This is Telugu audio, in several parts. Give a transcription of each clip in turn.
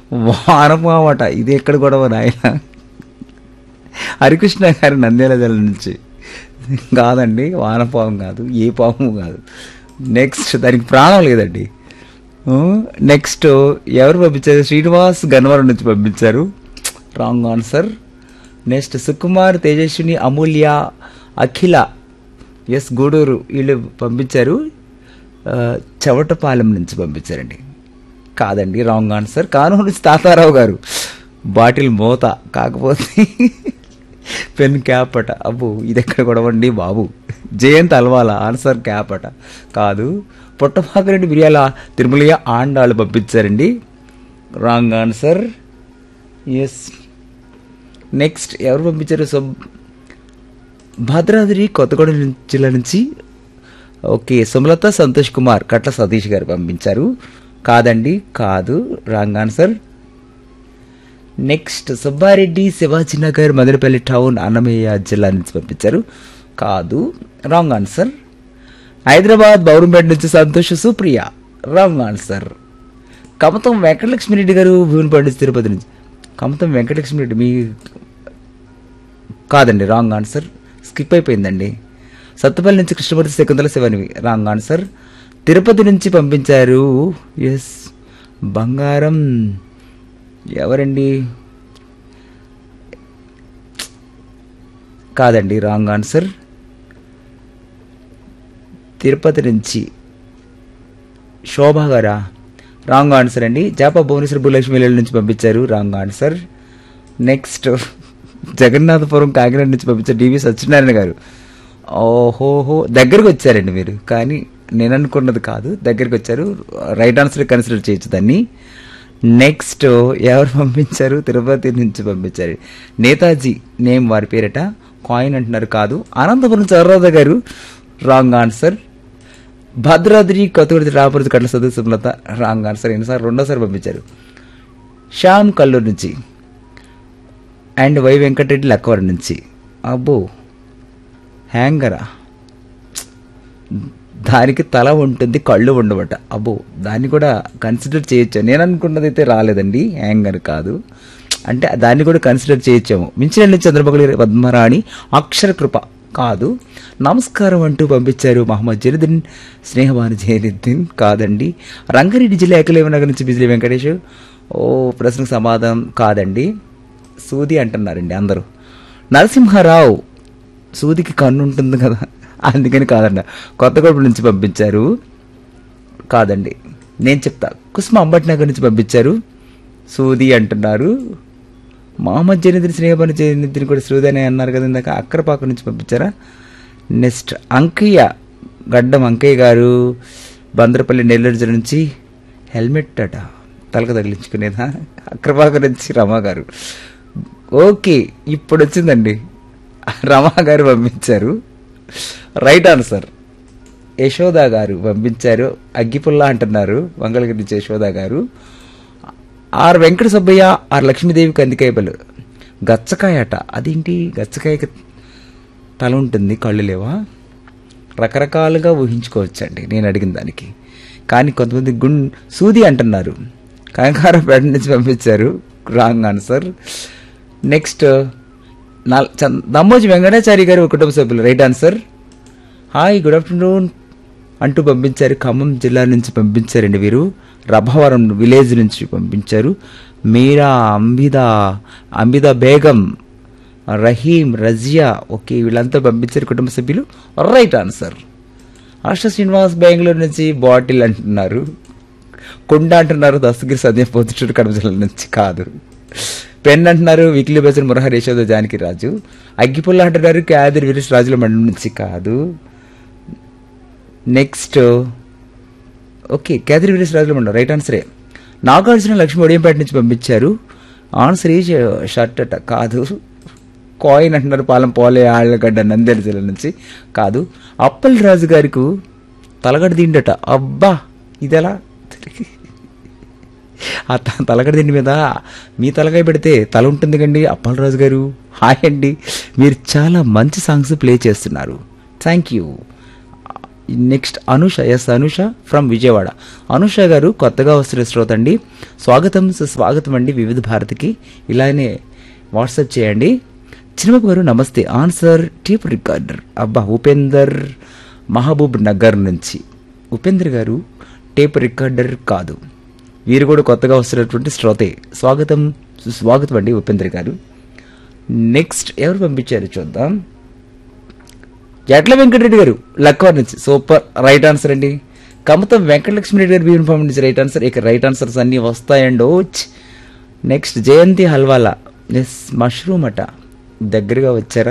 వానపామట ఇది ఎక్కడ గొడవ నాయన హరికృష్ణ గారి నంద్యాల జిల్లా నుంచి కాదండి వానపాము కాదు ఏ పాము కాదు నెక్స్ట్ దానికి ప్రాణం లేదండి నెక్స్ట్ ఎవరు పంపించారు శ్రీనివాస్ గన్నవరం నుంచి పంపించారు wrong answer next Sukumar Tejaswini Amulya Akhila S Gudur వీళ్ళు పంపించారు ఆ, చవటపాలెం నుంచి పంపించారండి కాదండి రాంగ్ ఆన్సర్ కానూరు నుంచి తాతారావు గారు బాటిల్ మోత కాకపోతే పెన్ క్యాప్ అట అబ్బో ఇది ఎక్కడ గొడవండి బాబు జయంత్ అల్వాల ఆన్సర్ క్యాప్ అట కాదు పుట్టపాకరెడ్డి బిర్యాల తిరుమలయ్య ఆండాళ్ళు పంపించారండి రాంగ్ ఆన్సర్ ఎస్ నెక్స్ట్ ఎవరు పంపించారు సో భద్రాద్రి కొత్తగూడెం నుంచి- జిల్లా నుంచి ఓకే సుమలత సంతోష్ కుమార్ కట్ల సతీష్ గారు పంపించారు కాదండి కాదు wrong answer next Subbareddy Shivajinagar Madanapalle town Annamayya జిల్లా నుంచి పంపించారు కాదు రాంగ్ ఆన్సర్ హైదరాబాద్ బౌరంపేట నుంచి సంతోష్ సుప్రియ రాంగ్ ఆన్సర్ కమతం వెంకటలక్ష్మి రెడ్డి గారు భూమిపేట నుంచి తిరుపతి నుంచి కమతం వెంకటలక్ష్మి రెడ్డి మీ కాదండి రాంగ్ ఆన్సర్ స్కిప్ అయిపోయిందండి సత్తుపల్లి నుంచి కృష్ణమూర్తి శకుంతల శివనివి రాంగ్ ఆన్సర్ తిరుపతి నుంచి పంపించారు ఎస్ బంగారం ఎవరండి కాదండి రాంగ్ ఆన్సర్ తిరుపతి నుంచి శోభా గారా రాంగ్ ఆన్సర్ అండి జాపా భువనేశ్వర భూలక్ష్మి ఇళ్ళ నుంచి పంపించారు wrong answer next Jagannathapuram Kakinada నుంచి పంపించారు డివి సత్యనారాయణ గారు ఓహోహో దగ్గరకు వచ్చారండి మీరు కానీ నేను అనుకున్నది కాదు దగ్గరికి వచ్చారు రైట్ ఆన్సర్ కన్సిడర్ చేయొచ్చు దాన్ని నెక్స్ట్ ఎవరు పంపించారు తిరుపతి నుంచి పంపించారు నేతాజీ నేమ్ వారి పేరట కాయిన్ అంటున్నారు కాదు అనంతపురం చర్రాధ గారు రాంగ్ ఆన్సర్ భద్రాద్రి కొత్తగూడి రాపూర్తి కట్ల సదు సుమలత రాంగ్ ఆన్సర్ ఎన్నిసార్లు రెండోసారి పంపించారు శ్యామ్ కల్లూరు నుంచి అండ్ వై వెంకటరెడ్డి లక్కవరం నుంచి అబ్బో హ్యాంగరా దానికి తల ఉంటుంది కళ్ళు ఉండవట అబ్బో దాన్ని కూడా కన్సిడర్ చేయొచ్చు నేను అనుకున్నది అయితే రాలేదండి హ్యాంగర్ కాదు అంటే దాన్ని కూడా కన్సిడర్ చేయొచ్చాము మించిన చంద్రబాబు గారి పద్మరాణి అక్షర కృప కాదు నమస్కారం అంటూ పంపించారు మహమ్మద్ జరీద్దీన్ స్నేహవాని జరీద్దీన్ కాదండి రంగారెడ్డి జిల్లా ఏకలేవ నగర్ నుంచి బిజిలీ వెంకటేష్ ఓ ప్రశ్నకు సమాధానం కాదండి సూది అంటున్నారండి అందరూ నరసింహారావు సూదికి కన్ను ఉంటుంది కదా అందుకని కాదండి కొత్తగూడెం నుంచి పంపించారు కాదండి నేను చెప్తా కుసుమ అంబట్నగర్ నుంచి పంపించారు సూది అంటున్నారు మహమ్మద్ జనిద్రి స్నేహపని జనిద్రి కూడా సూది అని అన్నారు కదా ఇందాక అక్కరపాక నుంచి పంపించారా నెక్స్ట్ అంకయ్య గడ్డం అంకయ్య గారు బందరపల్లి నెల్లూరు జిల్లా నుంచి హెల్మెట్ అట తలకు తగిలించుకునేదా అక్కరపాక నుంచి రమా గారు ఓకే ఇప్పుడు వచ్చిందండి రమా గారు పంపించారు రైట్ ఆన్సర్ యశోద గారు పంపించారు అగ్గిపుల్ల అంటున్నారు మంగళగిరి నుంచి యశోద గారు ఆర్ వెంకట సుబ్బయ్య ఆర్ లక్ష్మీదేవి కందికాయపల్లి గచ్చకాయ అట అదేంటి గచ్చకాయకి తల ఉంటుంది కళ్ళు లేవా రకరకాలుగా ఊహించుకోవచ్చండి నేను అడిగిన దానికి కానీ కొంతమంది గుండ్ సూది అంటున్నారు కంగారపేట నుంచి పంపించారు రాంగ్ ఆన్సర్ నెక్స్ట్ నాల్- చం- దమ్మోజి వెంకటాచారి గారు కుటుంబ సభ్యులు right answer hi good afternoon అంటూ పంపించారు ఖమ్మం జిల్లా నుంచి పంపించారండి వీరు రభవరం విలేజ్ నుంచి పంపించారు మీరా అంబిదా అంబిదా బేగం రహీం రజియా ఓకే వీళ్ళంతా పంపించారు కుటుంబ సభ్యులు రైట్ ఆన్సర్ ఆశ శ్రీనివాస్ బెంగళూరు నుంచి బాటిల్ అంటున్నారు కుండ అంటున్నారు దస్తగిరి సద్యం పొద్దుటూరు కడప జిల్లా నుంచి కాదు పెన్ అంటున్నారు వీక్లీ బెసన్ మురహర్ యశోద జానకి రాజు అగ్గిపుల్ల అంటున్నారు క్యాదిరి వీరేష్ రాజుల మండలం నుంచి కాదు నెక్స్ట్ ఓకే క్యాదిరి వీరేష్ రాజుల మండలం రైట్ ఆన్సరే నాగార్జున లక్ష్మి ఒడియంపేట నుంచి పంపించారు ఆన్సర్ ఈ షర్ట్ అట కాదు కాయిన్ అంటున్నారు పాలెం పోలే ఆళ్ళగడ్డ నంద్యాల జిల్లా నుంచి కాదు అప్పల్ రాజు గారికి తలగడ దిండట అబ్బా ఇదెలా ఆ త- తలగడ దిండి మీద మీ తలకాయ పెడితే తల ఉంటుంది కండి అప్పలరాజు గారు హాయ్ అండి మీరు చాలా మంచి సాంగ్స్ ప్లే చేస్తున్నారు థ్యాంక్ యూ నెక్స్ట్ అనుష ఎస్ అనుష ఫ్రమ్ విజయవాడ అనుష గారు కొత్తగా వస్తున్న శ్రోత అండి స్వాగతం సుస్వాగతం అండి వివిధ భారతికి ఇలానే వాట్సాప్ చేయండి చిన్నబాబు గారు నమస్తే ఆన్సర్ టేప్ రికార్డర్ అబ్బా ఉపేందర్ మహబూబ్ నగర్ నుంచి ఉపేందర్ గారు టేప్ రికార్డర్ కాదు వీరు కూడా కొత్తగా వస్తున్నటువంటి శ్రోతే స్వాగతం సుస్వాగతం అండి ఉపేంద్ర గారు నెక్స్ట్ ఎవరు పంపించారు చూద్దాం జట్ల వెంకటరెడ్డి గారు లక్వర్ నుంచి సూపర్ రైట్ ఆన్సర్ అండి కమతం వెంకటలక్ష్మి రెడ్డి గారు బీవన్ పంపించి రైట్ ఆన్సర్ ఇక రైట్ ఆన్సర్స్ అన్నీ వస్తాయండి ఓచ్ నెక్స్ట్ జయంతి హల్వాలా ఎస్ మష్రూమ్ అట దగ్గరగా వచ్చారా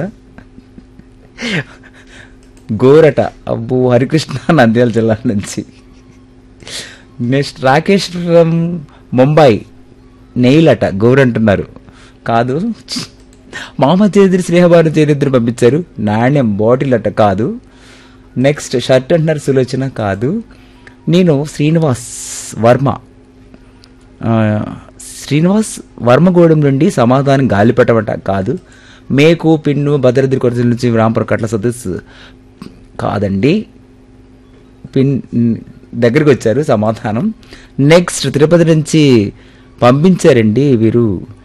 గోరట అబ్బో హరికృష్ణ నంద్యాల జిల్లా నుంచి next Rakesh from Mumbai nail అట గోర్ అంటున్నారు కాదు మామ చేదిరి స్నేహభాను చేరిద్దరు పంపించారు నాణ్యం బాటిల్ అట కాదు నెక్స్ట్ షర్ట్ అంటున్నారు సులోచన కాదు నేను శ్రీనివాస్ వర్మ ఆ, శ్రీనివాస్ వర్మగూడెం నుండి సమాధానం గాలిపటమట కాదు మేకు పిన్ను భద్రద్రి కొరత నుంచి రాంపుర కట్ల సదస్సు కాదండి పిన్ దగ్గరికి వచ్చారు సమాధానం నెక్స్ట్ తిరుపతి నుంచి పంపించారండి వీరు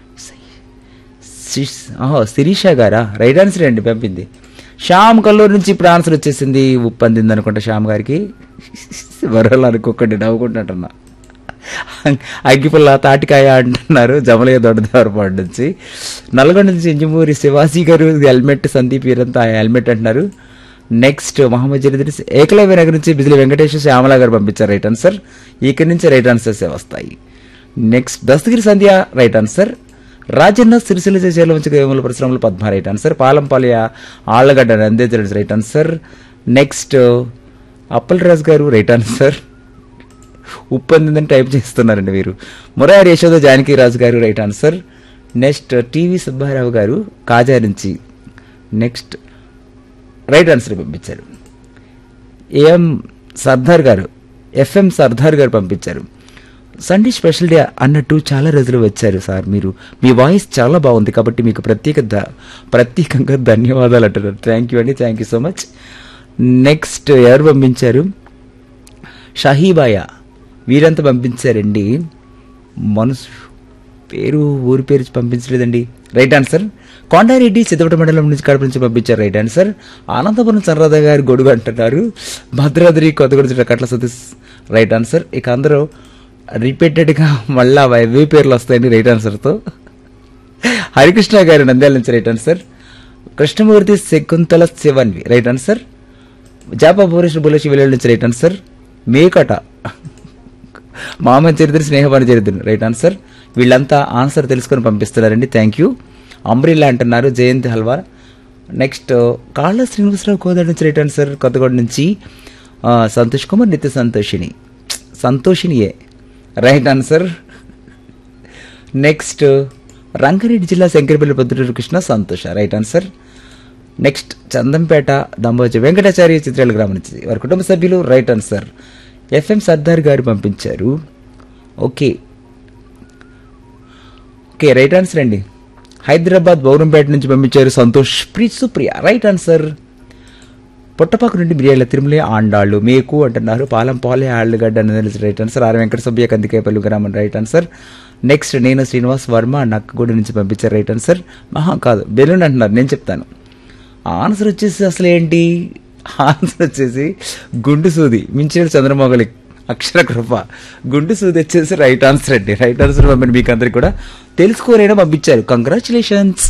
శిష్- ఆహో, శిరీష గారా రైట్ ఆన్సర్ అండి పంపింది శ్యామ్ కల్లూరు నుంచి ఇప్పుడు ఆన్సర్ వచ్చేసింది ఉప్పు అందింది అనుకుంటా శ్యామ్ గారికి వరలు అనుకోకండి నవ్వుకుంటున్నట్టున్నా అగ్గిపుల్ల తాటికాయ అంటున్నారు జమలయ్య దొడ్డదారపాడు నుంచి నల్గొండ నుంచి ఇంజమూరి శివాజీ గారు హెల్మెట్ సందీప్ వీరంతా హెల్మెట్ అంటున్నారు నెక్స్ట్ మహమ్మద్ జరీద్ ఏకలవ్య నగర్ నుంచి బిజిలి వెంకటేశ్వర శ్యామల గారు పంపించారు రైట్ ఆన్సర్ ఇక్కడి నుంచి రైట్ ఆన్సర్స్ వస్తాయి next Dastagiri Sandhya right answer Rajanna Sircilla చేసేలో నుంచి వేముల పరిశ్రమలు పద్మ రైట్ ఆన్సర్ పాలంపాలయ ఆళ్లగడ్డ నందేతరుడు రైట్ ఆన్సర్ నెక్స్ట్ అప్పలరాజు గారు రైట్ ఆన్సర్ ఉప్పు అందిందని టైప్ చేస్తున్నారండి వీరు మురారి యశోద జానకి రాజు గారు right answer next TV Subbarao గారు కాజా నుంచి నెక్స్ట్ రైట్ ఆన్సర్ పంపించారు ఏఎం సర్దార్ గారు ఎఫ్ఎం సర్దార్ గారు పంపించారు సండే స్పెషల్ డే అన్నట్టు చాలా రోజులు వచ్చారు సార్ మీరు మీ వాయిస్ చాలా బాగుంది కాబట్టి మీకు ప్రత్యేక ద- ప్రత్యేకంగా ధన్యవాదాలు అంటున్నారు థ్యాంక్ యూ అండి thank you so much next ఎవరు పంపించారు షహీబాయ వీరంతా పంపించారండి మనసు పేరు ఊరి పేరు పంపించలేదండి రైట్ ఆన్సర్ కొండారెడ్డి సిద్ధపట మండలం నుంచి కడప నుంచి పంపించారు రైట్ ఆన్సర్ అనంతపురం చంద్రరాధ గారు గొడుగు అంటున్నారు భద్రాద్రి కొత్తగూడ జిల్లా కట్ల సతీష్ రైట్ ఆన్సర్ ఇక అందరూ రిపీటెడ్గా మళ్ళా అవే పేర్లు వస్తాయండి రైట్ ఆన్సర్తో హరికృష్ణ గారు నంద్యాల నుంచి రైట్ ఆన్సర్ కృష్ణమూర్తి శకుంతల శివన్వి రైట్ ఆన్సర్ జాపా భువనేశ్వర్ బులేష్ విలేజ్ నుంచి రైట్ ఆన్సర్ మేకట మామ చరిత్ర స్నేహపాని చరిత్ర రైట్ ఆన్సర్ వీళ్ళంతా ఆన్సర్ తెలుసుకొని పంపిస్తున్నారండి థ్యాంక్ యూ అంబ్రిల్లా అంటున్నారు జయంతి హల్వా నెక్స్ట్ కాళ్ళ శ్రీనివాసరావు కోదాడు నుంచి రైట్ ఆన్సర్ కొత్తగూడ నుంచి ఆ, సంతోష్ కుమార్ నిత్య సంతోషిని సంతోషినియే రైట్ ఆన్సర్ నెక్స్ట్ రంగారెడ్డి జిల్లా శంకరపల్లి పొద్దుటూరు కృష్ణ సంతోష రైట్ ఆన్సర్ నెక్స్ట్ చందంపేట దంబోజి వెంకటాచార్య చిత్రాల గ్రామం నుంచి వారి కుటుంబ సభ్యులు రైట్ ఆన్సర్ ఎఫ్ఎం సర్దార్ గారు పంపించారు ఓకే ఓకే రైట్ ఆన్సర్ అండి హైదరాబాద్ బౌరంపేట నుంచి పంపించారు సంతోష్ ప్రీత్ సుప్రియ రైట్ ఆన్సర్ పుట్టపాకు నుండి బిర్యానీల తిరుమలే ఆండాళ్ళు మేకు అంటున్నారు పాలం పాలే ఆళ్ళగడ్డ అనేది రైట్ ఆన్సర్ ఆర్ వెంకట సభ్య కందికేపల్లి గ్రామం రైట్ ఆన్సర్ నెక్స్ట్ నేను శ్రీనివాస్ వర్మ నక్కగూడ నుంచి పంపించారు రైట్ ఆన్సర్ మహా కాదు బెలూన్ అంటున్నారు నేను చెప్తాను ఆన్సర్ వచ్చేసి అసలు ఏంటి ఆన్సర్ వచ్చేసి గుండు సూది మించిన చంద్రమౌళి అక్షర కృప గుండు సూది వచ్చేసి రైట్ ఆన్సర్ అండి రైట్ ఆన్సర్ పంపిణీ మీకు అందరికి కూడా తెలుసుకోరైనా పంపించారు కంగ్రాచులేషన్స్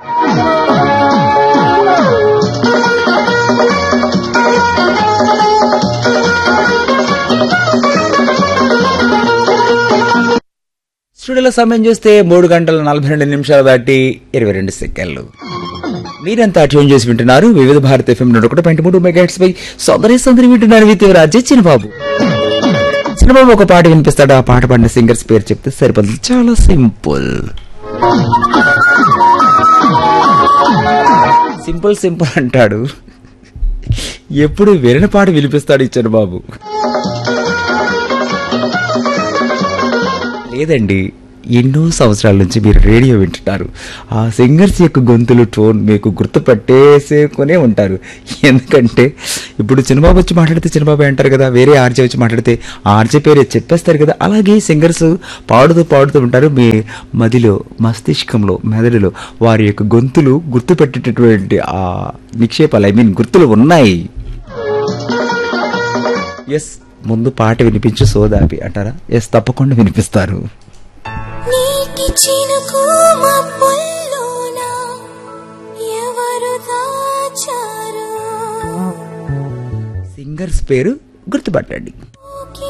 స్టూడియోలో సమయం చూస్తే మూడు గంటల నలభై రెండు నిమిషాలు దాటి ఇరవై రెండు సెకండ్లు మీరంతా ట్యూన్ చేసి వింటున్నారు వివిధ భారత ఎఫ్ఎం నూట ఒకటి పాయింట్ మూడు మెగాట్స్ పై సొందరి సొందరి వింటున్నారు విత్ రాజే చిన్నబాబు చిన్నబాబు ఒక పాట వినిపిస్తాడు ఆ పాట పాడిన సింగర్స్ పేరు చెప్తే సరిపోతుంది చాలా సింపుల్ సింపుల్ సింపుల్ అంటాడు ఎప్పుడు వినని పాట వినిపిస్తాడు ఇచ్చాడు బాబు లేదండి ఎన్నో సంవత్సరాల నుంచి మీరు రేడియో వింటున్నారు ఆ సింగర్స్ యొక్క గొంతులు టోన్ మీకు గుర్తుపట్టేసేకునే ఉంటారు ఎందుకంటే ఇప్పుడు చిన్నబాబు వచ్చి మాట్లాడితే చిన్నబాబు అంటారు కదా వేరే ఆర్జే వచ్చి మాట్లాడితే ఆ ఆర్జే పేరే చెప్పేస్తారు కదా అలాగే సింగర్స్ పాడుతూ పాడుతూ ఉంటారు మీ మదిలో మస్తిష్కంలో మెదడులో వారి యొక్క గొంతులు గుర్తుపెట్టేటటువంటి ఆ నిక్షేపాలు ఐ మీన్ గుర్తులు ఉన్నాయి ఎస్ ముందు పాట వినిపించు సోదాపి అంటారా ఎస్ తప్పకుండా వినిపిస్తారు నీటి చినుకు మబ్బుల్లోన ఎవరు దాచారు సింగర్స్ పేరు గుర్తుపట్టండి